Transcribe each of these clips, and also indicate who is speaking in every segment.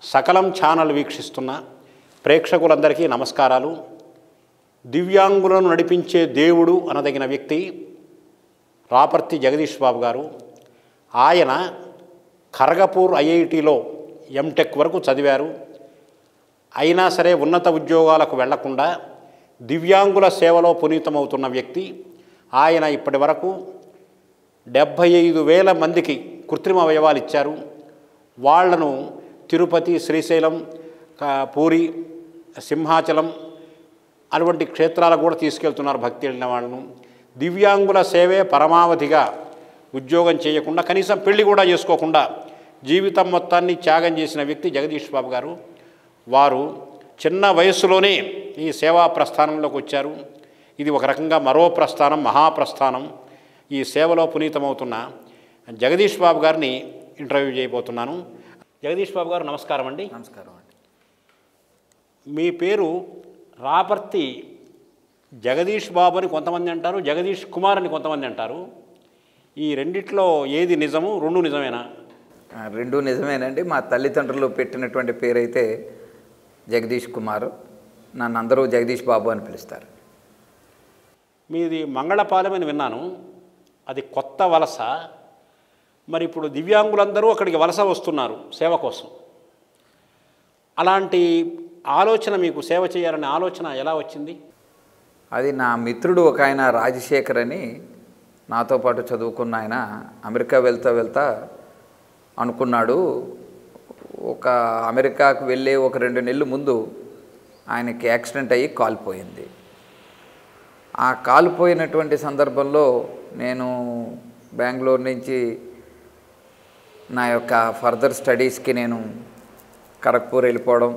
Speaker 1: సకలం ఛానల్ వీక్షిస్తున్న ప్రేక్షకులందరికీ నమస్కారాలు దివ్యాంగులను నడిపించే దేవుడు అనదగిన వ్యక్తి రాపర్తి జగదీష్ బాబు గారు ఆయన ఖరగపూర్ ఐఐటిలో ఎంటెక్ వరకు చదివారు అయినా సరే ఉన్నత ఉద్యోగాలకు వెళ్లకుండా దివ్యాంగుల సేవలో పునీతమవుతున్న వ్యక్తి ఆయన ఇప్పటి వరకు డెబ్భై ఐదు వేల మందికి కృత్రిమ అవయవాలు ఇచ్చారు వాళ్లను తిరుపతి శ్రీశైలం కా- పూరి సింహాచలం అటువంటి క్షేత్రాలకు కూడా తీసుకెళ్తున్నారు భక్తి వెళ్ళిన వాళ్ళను దివ్యాంగుల సేవే పరమావధిగా ఉద్యోగం చేయకుండా కనీసం పెళ్లి కూడా చేసుకోకుండా జీవితం మొత్తాన్ని త్యాగం చేసిన వ్యక్తి జగదీష్ బాబు గారు వారు చిన్న వయస్సులోనే ఈ సేవా ప్రస్థానంలోకి వచ్చారు ఇది ఒక రకంగా మరో ప్రస్థానం మహాప్రస్థానం ఈ సేవలో పునీతమవుతున్న జగదీష్ బాబు గారిని ఇంటర్వ్యూ చేయబోతున్నాను జగదీష్ బాబు గారు నమస్కారం అండి
Speaker 2: నమస్కారం అండి
Speaker 1: మీ పేరు రాపర్తి జగదీష్ బాబు అని కొంతమంది అంటారు జగదీష్ కుమార్ అని కొంతమంది అంటారు ఈ రెండిట్లో ఏది నిజము రెండు నిజమేనా
Speaker 2: ఆ, రెండు నిజమేనండి మా తల్లిదండ్రులు పెట్టినటువంటి పేరైతే జగదీష్ కుమార్ నన్ను అందరూ జగదీష్ బాబు అని పిలుస్తారు
Speaker 1: మీది మంగళపాలెం అని విన్నాను అది కొత్త వలస మరి ఇప్పుడు దివ్యాంగులందరూ అక్కడికి వలస వస్తున్నారు సేవ కోసం అలాంటి ఆలోచన మీకు సేవ చేయాలనే ఆలోచన ఎలా వచ్చింది
Speaker 2: అది నా మిత్రుడు ఒక ఆయన రాజశేఖర్ అని నాతో పాటు చదువుకున్న ఆయన అమెరికా వెళ్తా వెళ్తా అనుకున్నాడు ఒక అమెరికాకు వెళ్ళే ఒక రెండు నెలల ముందు ఆయనకి యాక్సిడెంట్ అయ్యి కాలిపోయింది ఆ కాలిపోయినటువంటి సందర్భంలో నేను బెంగళూరు నుంచి నా యొక్క ఫర్దర్ స్టడీస్కి నేను ఖరగ్పూర్ వెళ్ళిపోవడం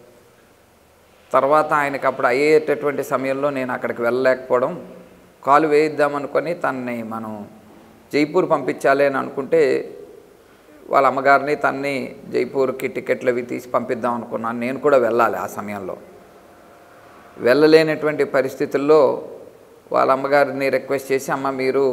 Speaker 2: తర్వాత ఆయనకి అప్పుడు అయ్యేటటువంటి సమయంలో నేను అక్కడికి వెళ్ళలేకపోవడం కాలు వేయిద్దామనుకొని తనని మనం జైపూర్ పంపించాలి అని అనుకుంటే వాళ్ళ అమ్మగారిని తన్ని జైపూర్కి టికెట్లు అవి తీసి పంపిద్దాం అనుకున్నాను నేను కూడా వెళ్ళాలి ఆ సమయంలో వెళ్ళలేనటువంటి పరిస్థితుల్లో వాళ్ళ అమ్మగారిని రిక్వెస్ట్ చేసి అమ్మ మీరు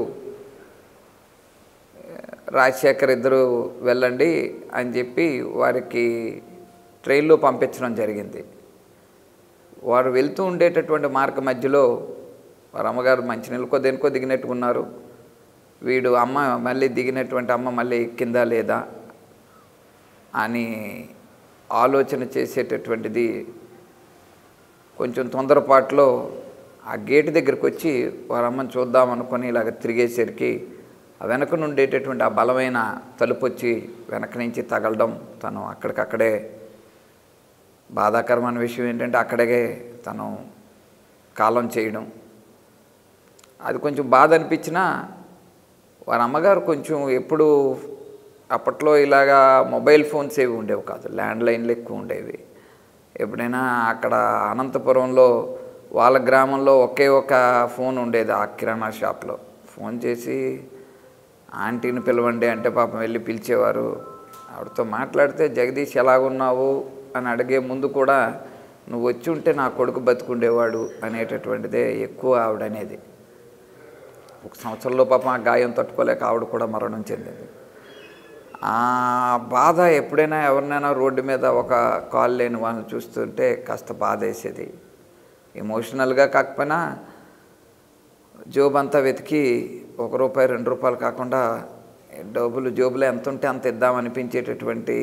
Speaker 2: రాజశేఖర్ ఇద్దరు వెళ్ళండి అని చెప్పి వారికి ట్రైన్లో పంపించడం జరిగింది వారు వెళ్తూ ఉండేటటువంటి మార్గ మధ్యలో వారి అమ్మగారు మంచినీళ్ళకో దేనికో దిగినట్టుగా ఉన్నారు వీడు అమ్మ మళ్ళీ దిగినటువంటి అమ్మ మళ్ళీ ఎక్కిందా లేదా అని ఆలోచన చేసేటటువంటిది కొంచెం తొందరపాటులో ఆ గేటు దగ్గరికి వచ్చి వారి అమ్మని చూద్దాం అనుకొని ఇలాగ తిరిగేసరికి ఆ వెనక నుండేటటువంటి ఆ బలమైన తలుపు వచ్చి వెనక నుంచి తగలడం తను అక్కడికక్కడే బాధాకరమైన విషయం ఏంటంటే అక్కడే తను కాలం చేయడం అది కొంచెం బాధ అనిపించినా వారి అమ్మగారు కొంచెం ఎప్పుడు అప్పట్లో ఇలాగా మొబైల్ ఫోన్స్ ఏవి ఉండేవి కాదు ల్యాండ్ లైన్లు ఎక్కువ ఉండేవి ఎప్పుడైనా అక్కడ అనంతపురంలో వాళ్ళ గ్రామంలో ఒకే ఒక ఫోన్ ఉండేది ఆ కిరాణా షాప్లో ఫోన్ చేసి ఆంటీని పిలవండి అంటే పాపం వెళ్ళి పిలిచేవారు ఆవిడతో మాట్లాడితే జగదీష్ ఎలాగున్నావు అని అడిగే ముందు కూడా నువ్వు వచ్చి ఉంటే నా కొడుకు బతుకుండేవాడు అనేటటువంటిదే ఎక్కువ ఆవిడ అనేది ఒక సంవత్సరంలో పాపం ఆ గాయం తట్టుకోలేక ఆవిడ కూడా మరణం చెందింది ఆ బాధ ఎప్పుడైనా ఎవరినైనా రోడ్డు మీద ఒక కాల్ లేని వాళ్ళని చూస్తుంటే కాస్త బాధ వేసేది ఎమోషనల్గా కాకపోయినా జోబు అంతా వెతికి ఒక రూపాయి రెండు రూపాయలు కాకుండా డబ్బులు జోబులో ఎంత ఉంటే అంత ఇద్దామనిపించేటటువంటి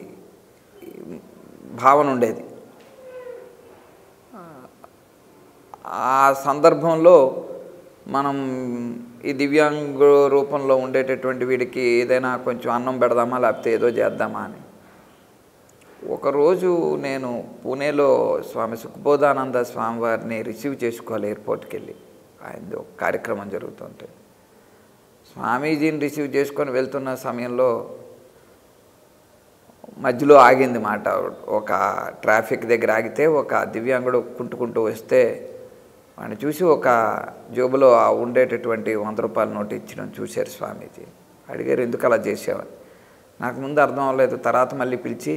Speaker 2: భావన ఉండేది ఆ సందర్భంలో మనం ఈ దివ్యాంగ రూపంలో ఉండేటటువంటి వీడికి ఏదైనా కొంచెం అన్నం పెడదామా లేకపోతే ఏదో చేద్దామా అని ఒకరోజు నేను పూణేలో స్వామి సుఖబోధానంద స్వామి వారిని రిసీవ్ చేసుకోవాలి ఎయిర్పోర్ట్కి వెళ్ళి ఆయనది ఒక కార్యక్రమం జరుగుతుంటే స్వామీజీని రిసీవ్ చేసుకొని వెళ్తున్న సమయంలో మధ్యలో ఆగింది మాట ఒక ట్రాఫిక్ దగ్గర ఆగితే ఒక దివ్యాంగుడు కుంటుకుంటూ వస్తే వాడిని చూసి ఒక జోబులో ఆ ఉండేటటువంటి వంద రూపాయల నోటు ఇచ్చడం చూశారు స్వామీజీ అడిగారు ఎందుకు అలా చేసావని నాకు ముందు అర్థం అవ్వలేదు తర్వాత మళ్ళీ పిలిచి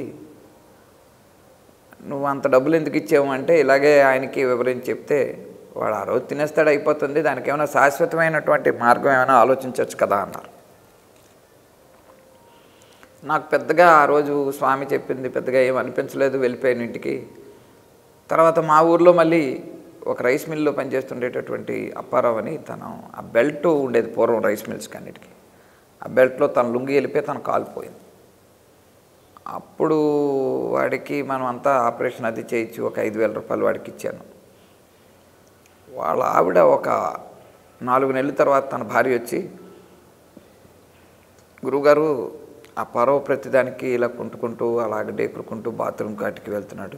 Speaker 2: నువ్వు అంత డబ్బులు ఎందుకు ఇచ్చావు అంటే ఇలాగే ఆయనకి వివరించి చెప్తే వాడు ఆ రోజు తినేస్తాడు అయిపోతుంది దానికి ఏమైనా శాశ్వతమైనటువంటి మార్గం ఏమైనా ఆలోచించవచ్చు కదా అన్నారు నాకు పెద్దగా ఆ రోజు స్వామి చెప్పింది పెద్దగా ఏం అనిపించలేదు వెళ్ళిపోయాను ఇంటికి తర్వాత మా ఊర్లో మళ్ళీ ఒక రైస్ మిల్లో పనిచేస్తుండేటటువంటి అప్పారావు అని తను ఆ బెల్ట్ ఉండేది పూర్వం రైస్ మిల్స్కి అన్నిటికీ ఆ బెల్ట్లో తన లుంగి వెళ్ళిపోయి తను కాలిపోయింది అప్పుడు వాడికి మనం అంతా ఆపరేషన్ అది చేయించి ఒక ఐదు వేల రూపాయలు వాడికి ఇచ్చాను వాళ్ళ ఆవిడ ఒక నాలుగు నెలల తర్వాత తన భార్య వచ్చి గురువుగారు ఆ పరవ ప్రతిదానికి ఇలా కుంటుకుంటూ అలాగ డేకురుకుంటూ బాత్రూమ్ కాటికి వెళ్తున్నాడు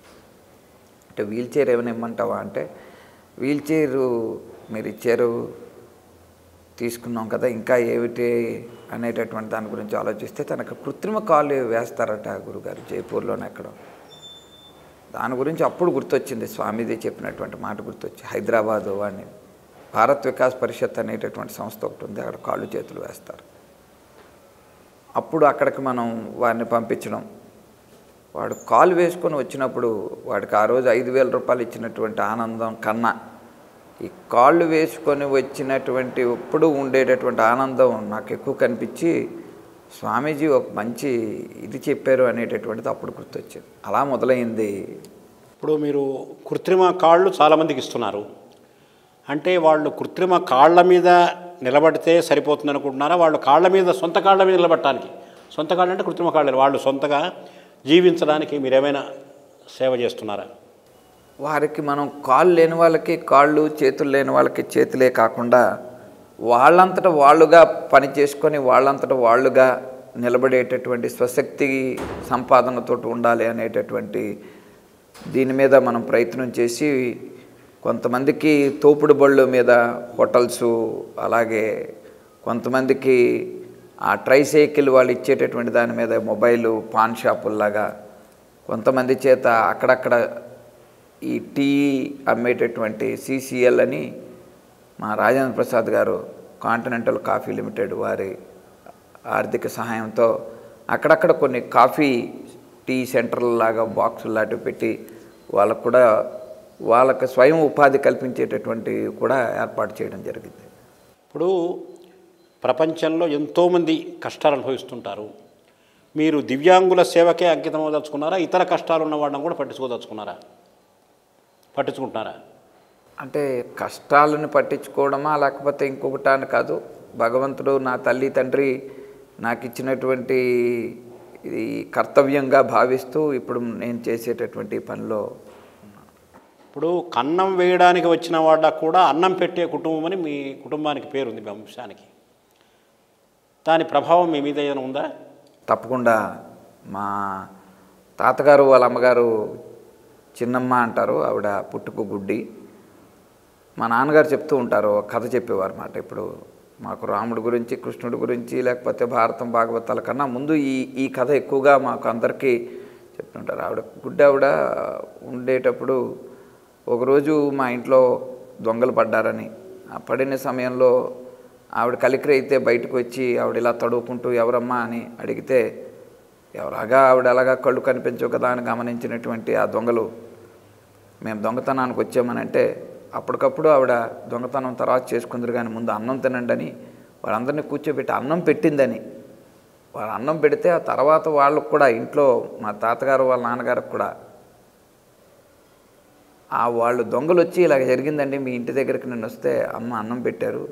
Speaker 2: అంటే వీల్ చైర్ ఏమైనా ఇమ్మంటావా అంటే వీల్ చైర్ మీరు ఇచ్చారు తీసుకున్నాం కదా ఇంకా ఏమిటి అనేటటువంటి దాని గురించి ఆలోచిస్తే తనకు కృత్రిమ కాలు వేస్తారట గురుగారు జైపూర్లోనే ఎక్కడ దాని గురించి అప్పుడు గుర్తొచ్చింది స్వామీజీ చెప్పినటువంటి మాట గుర్తొచ్చి హైదరాబాదు వాడిని భారత్ వికాస్ పరిషత్ అనేటటువంటి సంస్థ ఒకటి ఉంది అక్కడ కాళ్ళు చేతులు వేస్తారు అప్పుడు అక్కడికి మనం వారిని పంపించడం వాడు కాలు వేసుకొని వచ్చినప్పుడు వాడికి ఆ రోజు ఐదు వేల రూపాయలు ఇచ్చినటువంటి ఆనందం కన్నా ఈ కాళ్ళు వేసుకొని వచ్చినటువంటి ఎప్పుడు ఉండేటటువంటి ఆనందం నాకు ఎక్కువ కనిపించి స్వామీజీ ఒక మంచి ఇది చెప్పారు అనేటటువంటిది అప్పుడు గుర్తొచ్చింది అలా మొదలైంది
Speaker 1: ఇప్పుడు మీరు కృత్రిమ కాళ్ళు చాలామందికి ఇస్తున్నారు అంటే వాళ్ళు కృత్రిమ కాళ్ళ మీద నిలబడితే సరిపోతుంది అనుకుంటున్నారా వాళ్ళు కాళ్ళ మీద సొంత కాళ్ళ మీద నిలబడటానికి సొంత కాళ్ళు అంటే కృత్రిమ కాళ్ళు వాళ్ళు సొంతగా జీవించడానికి మీరేమైనా సేవ చేస్తున్నారా
Speaker 2: వారికి మనం కాళ్ళు లేని వాళ్ళకి కాళ్ళు చేతులు లేని వాళ్ళకి చేతులే కాకుండా వాళ్ళంతట వాళ్ళుగా పని చేసుకొని వాళ్ళంతట వాళ్ళుగా నిలబడేటటువంటి స్వశక్తి సంపాదనతో ఉండాలి అనేటటువంటి దీని మీద మనం ప్రయత్నం చేసి కొంతమందికి తోపుడు బళ్ళు మీద హోటల్స్ అలాగే కొంతమందికి ఆ ట్రైసైకిల్ వాళ్ళు ఇచ్చేటటువంటి దాని మీద మొబైల్ పాన్ షాపుల్లాగా కొంతమంది చేత అక్కడక్కడ ఈ టీ అమ్మేటటువంటి సిసిఎల్ అని మా రాజేంద్ర ప్రసాద్ గారు కాంటినెంటల్ కాఫీ లిమిటెడ్ వారి ఆర్థిక సహాయంతో అక్కడక్కడ కొన్ని కాఫీ టీ సెంటర్లాగా బాక్సులు లాంటివి పెట్టి వాళ్ళకు కూడా వాళ్ళకి స్వయం ఉపాధి కల్పించేటటువంటి కూడా ఏర్పాటు చేయడం జరిగింది
Speaker 1: ఇప్పుడు ప్రపంచంలో ఎంతోమంది కష్టాలు అనుభవిస్తుంటారు మీరు దివ్యాంగుల సేవకే అంకితం అవ్వదలుచుకున్నారా ఇతర కష్టాలు ఉన్న వాళ్ళని కూడా పట్టించుకోదలుచుకున్నారా పట్టించుకుంటున్నారా
Speaker 2: అంటే కష్టాలను పట్టించుకోవడమా లేకపోతే ఇంకొకటా అని కాదు భగవంతుడు నా తల్లి తండ్రి నాకు ఇచ్చినటువంటి ఇది కర్తవ్యంగా భావిస్తూ ఇప్పుడు నేను చేసేటటువంటి పనిలో
Speaker 1: ఇప్పుడు కన్నం వేయడానికి వచ్చిన వాళ్ళకు కూడా అన్నం పెట్టే కుటుంబం అని మీ కుటుంబానికి పేరుంది మీ వంశానికి దాని ప్రభావం మీ మీద ఏదైనా ఉందా
Speaker 2: తప్పకుండా మా తాతగారు వాళ్ళ అమ్మగారు చిన్నమ్మ అంటారు ఆవిడ పుట్టుకు గుడ్డి మా నాన్నగారు చెప్తూ ఉంటారు ఒక కథ చెప్పేవారు మాట ఇప్పుడు మాకు రాముడి గురించి కృష్ణుడి గురించి లేకపోతే భారతం భాగవతాల కన్నా ముందు ఈ ఈ కథ ఎక్కువగా మాకు అందరికీ చెప్తుంటారు ఆవిడ గుడ్డి ఆవిడ ఉండేటప్పుడు ఒకరోజు మా ఇంట్లో దొంగలు పడ్డారని ఆ పడిన సమయంలో ఆవిడ కలికిరి అయితే బయటకు వచ్చి ఆవిడ ఇలా తడువుకుంటూ ఎవరమ్మా అని అడిగితే ఎవరాగా ఆవిడ అలాగా కళ్ళు కనిపించవు కదా అని గమనించినటువంటి ఆ దొంగలు మేము దొంగతనానికి వచ్చామని అంటే అప్పటికప్పుడు ఆవిడ దొంగతనం తర్వాత చేసుకుందరు కానీ ముందు అన్నం తినండి అని వాళ్ళందరినీ కూర్చోబెట్టి అన్నం పెట్టిందని వాళ్ళు అన్నం పెడితే ఆ తర్వాత వాళ్ళకు కూడా ఇంట్లో మా తాతగారు వాళ్ళ నాన్నగారికి కూడా ఆ వాళ్ళు దొంగలు వచ్చి ఇలాగ జరిగిందండి మీ ఇంటి దగ్గరికి నేను వస్తే అమ్మ అన్నం పెట్టారు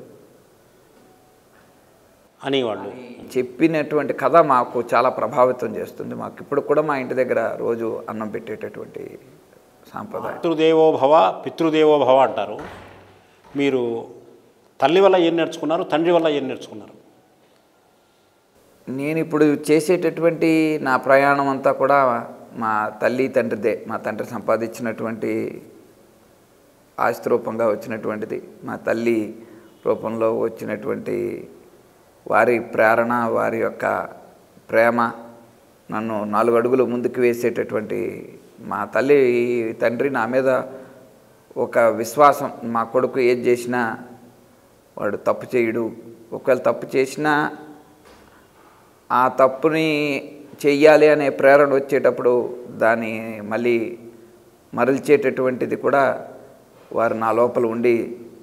Speaker 1: అని వాళ్ళు
Speaker 2: చెప్పినటువంటి కథ మాకు చాలా ప్రభావితం చేస్తుంది మాకు ఇప్పుడు కూడా మా ఇంటి దగ్గర రోజు అన్నం పెట్టేటటువంటి సాంప్రదాయం
Speaker 1: పితృదేవో భవ పితృదేవో భవ అంటారు మీరు తల్లి వల్ల ఏం నేర్చుకున్నారు తండ్రి వల్ల ఏం నేర్చుకున్నారు
Speaker 2: నేను ఇప్పుడు చేసేటటువంటి నా ప్రయాణం అంతా కూడా మా తల్లి తండ్రిదే మా తండ్రి సంపాదించినటువంటి ఆస్తి రూపంగా వచ్చినటువంటిది మా తల్లి రూపంలో వచ్చినటువంటి వారి ప్రేరణ వారి యొక్క ప్రేమ నన్ను నాలుగు అడుగులు ముందుకు వేసేటటువంటి మా తల్లి తండ్రి నా మీద ఒక విశ్వాసం మా కొడుకు ఏది చేసినా వాడు తప్పు చేయడు ఒకవేళ తప్పు చేసినా ఆ తప్పుని చెయ్యాలి అనే ప్రేరణ వచ్చేటప్పుడు దాన్ని మళ్ళీ మరల్చేటటువంటిది కూడా వారు నా లోపల ఉండి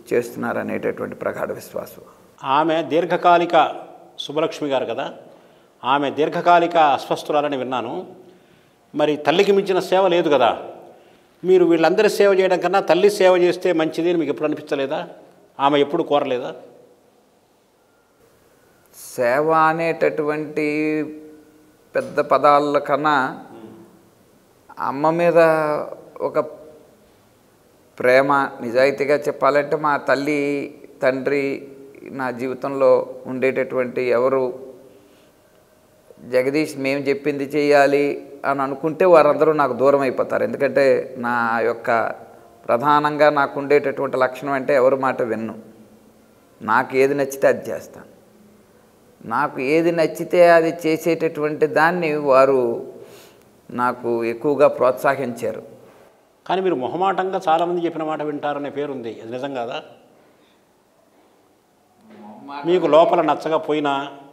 Speaker 2: చేస్తున్నారు అనేటటువంటి ప్రగాఢ విశ్వాసం
Speaker 1: ఆమె దీర్ఘకాలిక సుబ్బలక్ష్మి గారు కదా ఆమె దీర్ఘకాలిక అస్వస్థురాలని విన్నాను మరి తల్లికి మించిన సేవ లేదు కదా మీరు వీళ్ళందరి సేవ చేయడం కన్నా తల్లి సేవ చేస్తే మంచిది అని మీకు ఎప్పుడు అనిపించలేదా ఆమె ఎప్పుడు కోరలేదా
Speaker 2: సేవ అనేటటువంటి పెద్ద పదాల కన్నా అమ్మ మీద ఒక ప్రేమ నిజాయితీగా చెప్పాలంటే మా తల్లి తండ్రి నా జీవితంలో ఉండేటటువంటి ఎవరు జగదీష్ మేము చెప్పింది చేయాలి అని అనుకుంటే వారందరూ నాకు దూరం అయిపోతారు ఎందుకంటే నా యొక్క ప్రధానంగా నాకు ఉండేటటువంటి లక్షణం అంటే ఎవరి మాట విన్ను నాకు ఏది నచ్చితే అది చేస్తాను నాకు ఏది నచ్చితే అది చేసేటటువంటి దాన్ని వారు నాకు ఎక్కువగా ప్రోత్సహించారు
Speaker 1: కానీ మీరు మొహమాటంగా చాలామంది చెప్పిన మాట వింటారనే పేరుంది అది నిజం కాదా మీకు లోపల నచ్చగా పోయినా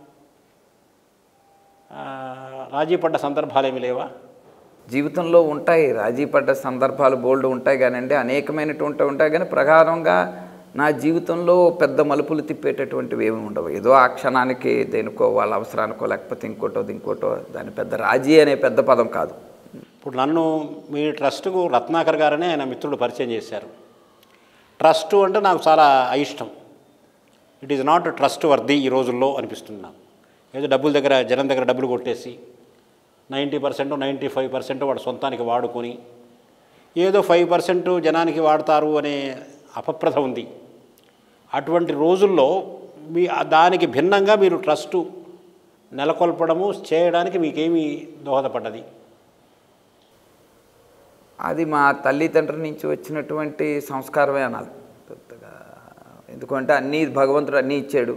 Speaker 1: ఆ, రాజీ పడ్డ సందర్భాలు ఏమి లేవా
Speaker 2: జీవితంలో ఉంటాయి రాజీ పడ్డ సందర్భాలు బోల్డ్ ఉంటాయి కానివ్వండి అనేకమైనటువంటి ఉంటాయి కానీ ప్రకారంగా నా జీవితంలో పెద్ద మలుపులు తిప్పేటటువంటివి ఏమి ఉండవు ఏదో ఆ క్షణానికి దేనికో వాళ్ళ అవసరానికో లేకపోతే ఇంకోటో ఇంకోటో దాని పెద్ద రాజీ అనే పెద్ద పదం కాదు
Speaker 1: ఇప్పుడు నన్ను మీ ట్రస్ట్కు రత్నాకర్ గారనే ఆయన మిత్రుడు పరిచయం చేశారు ట్రస్ట్ అంటే నాకు చాలా అయిష్టం it is not trustworthy ఈ రోజుల్లో అనిపిస్తుంది నాకు ఏదో డబ్బుల దగ్గర జనం దగ్గర డబ్బులు కొట్టేసి ninety percent ninety five percent వాడు సొంతానికి వాడుకొని ఏదో ఫైవ్ పర్సెంట్ జనానికి వాడతారు అనే అపప్రథ ఉంది అటువంటి రోజుల్లో మీ దానికి భిన్నంగా మీరు ట్రస్టు నెలకొల్పడము చేయడానికి మీకేమీ దోహదపడ్డది
Speaker 2: అది మా తల్లిదండ్రుల నుంచి వచ్చినటువంటి సంస్కారమే అనాలి పెద్దగా ఎందుకంటే అన్నీ భగవంతుడు అన్నీ ఇచ్చాడు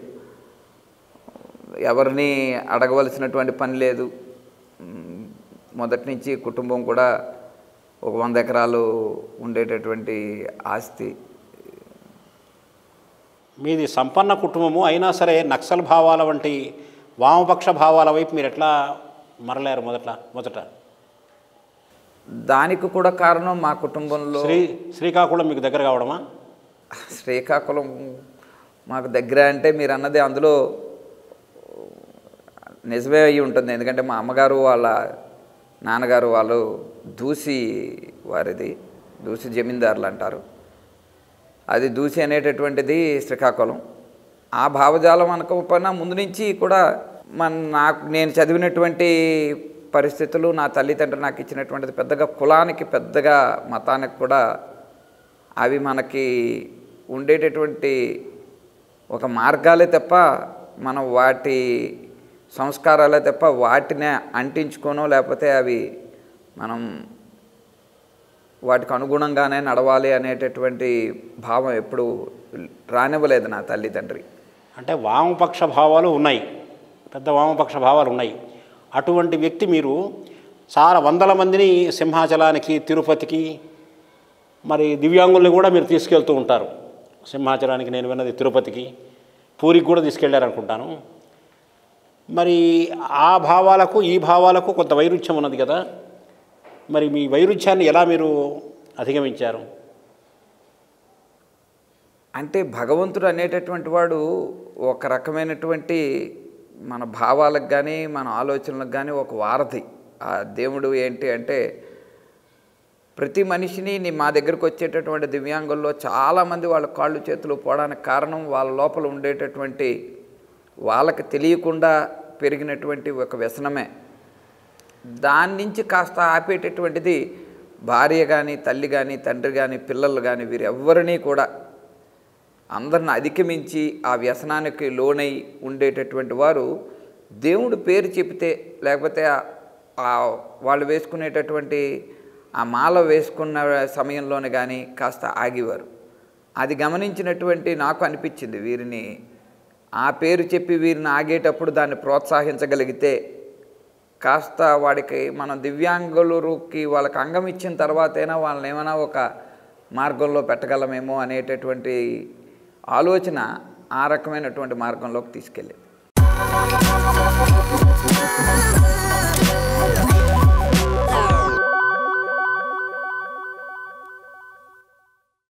Speaker 2: ఎవరిని అడగవలసినటువంటి పని లేదు మ్, మొదటి నుంచి కుటుంబం కూడా ఒక వంద ఎకరాలు ఉండేటటువంటి ఆస్తి
Speaker 1: మీది సంపన్న కుటుంబము అయినా సరే నక్సల్ భావాల వంటి వామపక్ష భావాల వైపు మీరు ఎట్లా మరలారు మొదట మొదట
Speaker 2: దానికి కూడా కారణం మా కుటుంబంలో
Speaker 1: శ్రీ శ్రీకాకుళం మీకు దగ్గర కావడమా
Speaker 2: శ్రీకాకుళం మాకు దగ్గర అంటే మీరు అన్నది అందులో నిజమే అయి ఉంటుంది ఎందుకంటే మా అమ్మగారు వాళ్ళ నాన్నగారు వాళ్ళు దూసి వారిది దూసి జమీందారులు అంటారు అది దూసి అనేటటువంటిది శ్రీకాకుళం ఆ భావజాలం అనుకోకపోయినా ముందు నుంచి కూడా మన నాకు నేను చదివినటువంటి పరిస్థితులు నా తల్లిదండ్రులు నాకు ఇచ్చినటువంటిది పెద్దగా కులానికి పెద్దగా మతానికి కూడా అవి మనకి ఉండేటటువంటి ఒక మార్గాలే తప్ప మనం వాటి సంస్కారాలే తప్ప వాటినే అంటించుకోనో లేకపోతే అవి మనం వాటికి అనుగుణంగానే నడవాలి అనేటటువంటి భావం ఎప్పుడు రానివ్వలేదు నా తల్లిదండ్రి
Speaker 1: అంటే వామపక్ష భావాలు ఉన్నాయి పెద్ద వామపక్ష భావాలు ఉన్నాయి అటువంటి వ్యక్తి మీరు చాలా వందల మందిని సింహాచలానికి తిరుపతికి మరి దివ్యాంగుల్ని కూడా మీరు తీసుకెళ్తూ ఉంటారు సింహాచలానికి నేను విన్నది తిరుపతికి పూరికి కూడా తీసుకెళ్ళారనుకుంటాను మరి ఆ భావాలకు ఈ భావాలకు కొంత వైరుధ్యం ఉన్నది కదా మరి మీ వైరుధ్యాన్ని ఎలా మీరు అధిగమించారు
Speaker 2: అంటే భగవంతుడు అనేటటువంటి వాడు ఒక రకమైనటువంటి మన భావాలకు కానీ మన ఆలోచనలకు కానీ ఒక వారధి ఆ దేవుడు ఏంటి అంటే ప్రతి మనిషిని నీ మా దగ్గరకు వచ్చేటటువంటి దివ్యాంగుల్లో చాలామంది వాళ్ళ కాళ్ళు చేతులు పోవడానికి కారణం వాళ్ళ లోపల ఉండేటటువంటి వాళ్ళకి తెలియకుండా పెరిగినటువంటి ఒక వ్యసనమే దాని నుంచి కాస్త ఆపేటటువంటిది భార్య కానీ తల్లి కానీ తండ్రి కానీ పిల్లలు కానీ వీరెవ్వరినీ కూడా అందరిని అధిగమించి ఆ వ్యసనానికి లోనై ఉండేటటువంటి వారు దేవుడు పేరు చెప్తే లేకపోతే ఆ- ఆ వాళ్ళు వేసుకునేటటువంటి ఆ మాల వేసుకున్న సమయంలోనే కానీ కాస్త ఆగేవారు అది గమనించినటువంటి నాకు అనిపించింది వీరిని ఆ పేరు చెప్పి వీరిని ఆగేటప్పుడు దాన్ని ప్రోత్సహించగలిగితే కాస్త వాడికి మనం దివ్యాంగులకి వాళ్ళకి అంగం ఇచ్చిన తర్వాతైనా వాళ్ళని ఏమైనా ఒక మార్గంలో పెట్టగలమేమో అనేటటువంటి ఆలోచన ఆ రకమైనటువంటి మార్గంలోకి తీసుకెళ్ళింది